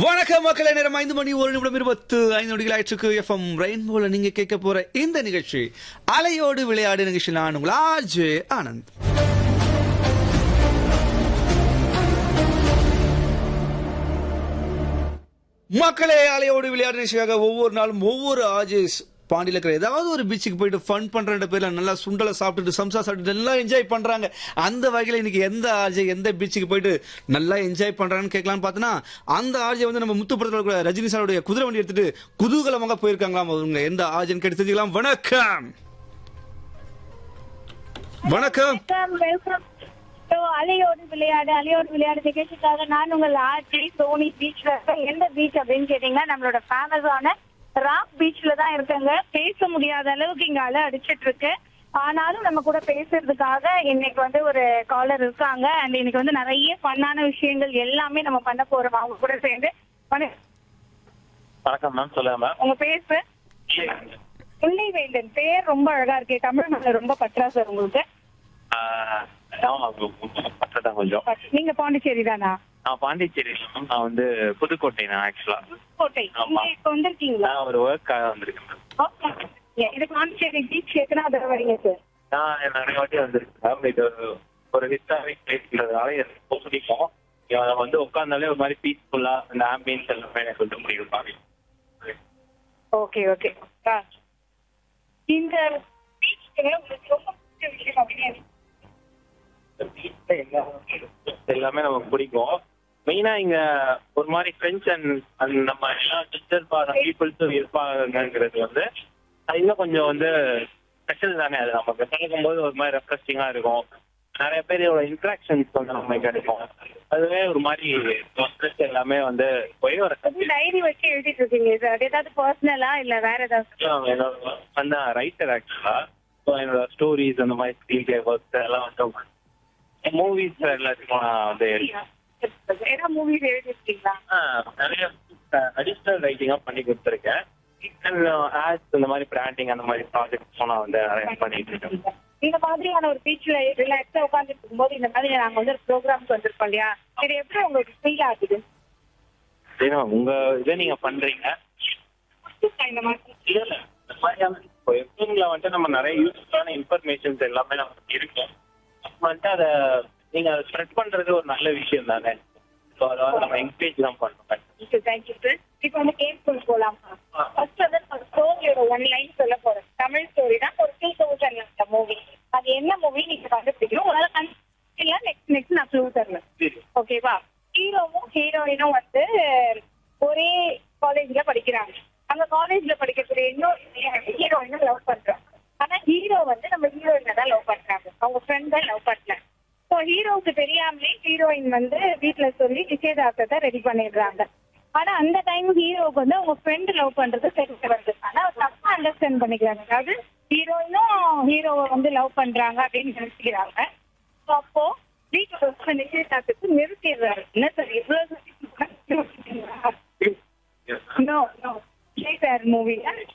வணக்கம் மக்களே நேரம் ஐந்து மணி ஒரு நிமிடம் இருபத்து ஐந்து நொடிகள் ஆயிற்றுக்கு எஃப்எம் ரெயின்போல நீங்க கேட்க போற இந்த நிகழ்ச்சி அலையோடு விளையாடு நிகழ்ச்சி நான் உங்கள் ஆர்ஜே ஆனந்த் மக்களே அலையோடு விளையாடு நிகழ்ச்சியாக ஒவ்வொரு நாளும் ஒவ்வொரு ஆஜேஸ் பாண்டியில இருக்கிற ஏதாவது ஒரு பீச்சுக்கு போயிட்டு ஃபன் பண்ற பேர்ல நல்லா சுண்டலை சாப்பிட்டுட்டு சம்சா சாப்பிட்டுட்டு நல்லா என்ஜாய் பண்றாங்க அந்த வகையில இன்னைக்கு எந்த ஆர்ஜே எந்த பீச்சுக்கு போயிட்டு நல்லா என்ஜாய் பண்றாங்கன்னு கேட்கலாம்னு பார்த்தோன்னா அந்த ஆர்ஜே வந்து நம்ம முத்துப்படத்தில் கூட ரஜினி சாருடைய குதிரை வண்டி எடுத்துட்டு குதூகலமாக போயிருக்காங்களாம் அவங்க எந்த ஆர்ஜேன்னு கேட்டு தெரிஞ்சுக்கலாம் வணக்கம் வணக்கம் வெல்கம் வெல்கம் ஸோ அலையோடு விளையாடு அலையோடு விளையாடு நிகழ்ச்சிக்காக நான் உங்கள் ஆர்ஜி சோனி பீச்ல இருக்கேன் எந்த பீச் அப்படின்னு கேட்டீங்கன்னா நம்மளோட ஃபேமஸான ராக் பீச்ல தான் இருக்கேங்க பேச முடியாத அளவுக்கு இங்க அலை அடிச்சிட்டு இருக்கு ஆனாலும் நம்ம கூட பேசுறதுக்காக இன்னைக்கு வந்து ஒரு காலர் இருக்காங்க அண்ட் இன்னைக்கு வந்து நிறைய ஃபன்னான விஷயங்கள் எல்லாமே நம்ம பண்ண போறோம் அவங்க கூட சேர்ந்து வண- வணக்கம் மேம் சொல்லுங்க மேம் உங்க பேர் சார் முல்லை வேந்தன் பேர் ரொம்ப அழகா இருக்கே தமிழ் மேல ரொம்ப பற்றா சார் உங்களுக்கு ஆஹ் ஆமா பக்கத்தான் கொஞ்சம் நீங்க பாண்டிச்சேரி தானா நான் பாண்டிச்சேரி மேம் நான் வந்து புதுக்கோட்டை நான் ஆக்சுவலா கோட்டை ஆமா. இங்க இப்ப வந்திருக்கீங்களா நான் ஒரு ஒர்க்காக வந்திருக்கேன் மேம் Okay. இது பாண்டிச்சேரி பீச் எத்தனை தடவை வரீங்க சார் நான் நிறைய வாட்டி வந்திருக்கேன் மேம் இது ஒரு- ஒரு ஹிஸ்டாரிக் பிளேஸ்ன்றதுனால எனக்கு ரொம்ப பிடிக்கும் இங்க வந்து உட்கார்ந்தாலே ஒரு மாதிரி பீஸ்ஃபுல்லா அந்த ஆம்பியன்ஸ் எல்லாமே எனக்கு வந்து பிடிக்கும் பாவி ஓகே ஓகே இந்த பீச்ல உங்களுக்கு ரொம்ப பிடிச்ச விஷயம் அப்படின்னு எல்லாமே நமக்கு பிடிக்கும் மெயினா இங்க ஒரு மாதிரி ஃப்ரெண்ட்ஸ் அண்ட் அண்ட் நம்ம எல்லா டிஸ்டர்ப் ஆகிற பீப்புள்ஸும் இருப்பாங்கங்கிறது வந்து அது இன்னும் கொஞ்சம் வந்து ஸ்பெஷல் தானே அது நமக்கு பழகும்போது ஒரு மாதிரி ரெஃப்ரெஷிங்கா இருக்கும் நிறைய பேரோட இன்ட்ராக்ஷன்ஸ் வந்து நமக்கு கிடைக்கும் அதுவே ஒரு மாதிரி ஸ்ட்ரெஸ் எல்லாமே வந்து போய் ஒரு டைரி வச்சு எழுதிட்டு இருக்கீங்க சார் ஏதாவது பர்சனலா இல்ல வேற ஏதாவது என்னோட வந்து ரைட்டர் ஆக்சுவலா ஸோ என்னோட ஸ்டோரிஸ் அந்த மாதிரி ஸ்க்ரீன் ஒர்க்ஸ் எல்லாம் வந்து மூவிஸ் எல்லாத்துக்கும் நான் வந்து எழுதுவேன் ஏதாவது மூவிஸ் எழுதிருக்கீங்களா ஆ, நிறைய அடிஷ்னல் ரைட்டிங்கா பண்ணி கொடுத்துருக்கேன் ஆட்ஸ் இந்த மாதிரி பிராண்டிங் அந்த மாதிரி ப்ராஜெக்ட்ஸ் நான் வந்து நிறைய பண்ணிட்டு இருக்கேன் இந்த மாதிரியான ஒரு பீச்ல ரிலாக்ஸா உட்காந்துட்டு இருக்கும்போது இந்த மாதிரி நாங்க வந்து ஒரு ப்ரோக்ராம்க்கு வந்திருக்கோம் இல்லையா இது எப்படி உங்களுக்கு ஃபீல் ஆகுது சரிண்ணா உங்க இதை நீங்க பண்றீங்க இந்த மாதிரி இல்ல, இல்ல, இந்த மாதிரியான இப்போ எஃப்எம்ல வந்துட்டு நம்ம நிறைய யூஸ்ஃபுல்லான இன்ஃபர்மேஷன்ஸ் எல்லாமே நமக்கு இருக்கும் அப்ப வந்துட்டு அதை நீங்க அதை ஸ்ப்ரெட் பண்றது ஒரு நல்ல விஷயம் தானே ஸோ அதை வந்து நம்ம என்கரேஜ் தான் பண்ணுறோம் தேங்க்யூ சார் இப்போ வந்து கேம் போலாம் ஃபர்ஸ்ட் வந்து ஒரு ஸ்டோரியோட ஒன் லைன் சொல்ல போறேன் தமிழ் ஸ்டோரி தான் ஒரு டூ தௌசண்ட் அந்த மூவி அது என்ன மூவி நீங்க கண்டுபிடிக்கணும் உங்களால கண்டுபிடிக்கல நெக்ஸ்ட் நெக்ஸ்ட் நான் க்ளூ தரேன் ஓகேவா ஹீரோவும் ஹீரோயினும் வந்து ஒரே காலேஜ்ல படிக்கிறாங்க அந்த காலேஜ்ல படிக்கக்கூடிய இன்னொரு ஹீரோயினும் லவ் பண்றாங்க ஆனா ஹீரோ வந்து நம்ம ஹீரோயினை தான் லவ் பண்றாங்க அவங்க ஃப்ரெண்ட் தான் லவ் பண்ணல ஸோ ஹீரோவுக்கு தெரியாமலே ஹீரோயின் வந்து வீட்ல சொல்லி நிச்சயதார்த்தத்தை ரெடி பண்ணிடுறாங்க ஆனா அந்த டைம் ஹீரோவுக்கு வந்து அவங்க ஃப்ரெண்ட் லவ் பண்றது தெரிய வருது ஆனா அவர் தப்பா அண்டர்ஸ்டாண்ட் பண்ணிக்கிறாங்க அதாவது ஹீரோயினும் ஹீரோவை வந்து லவ் பண்றாங்க அப்படின்னு நினைச்சுக்கிறாங்க So அப்போ வீட்டுக்கு வந்து நிச்சயதார்த்தத்தை நிறுத்திடுறாரு என்ன சார் இவ்வளவு நோ நோ சார் மூவில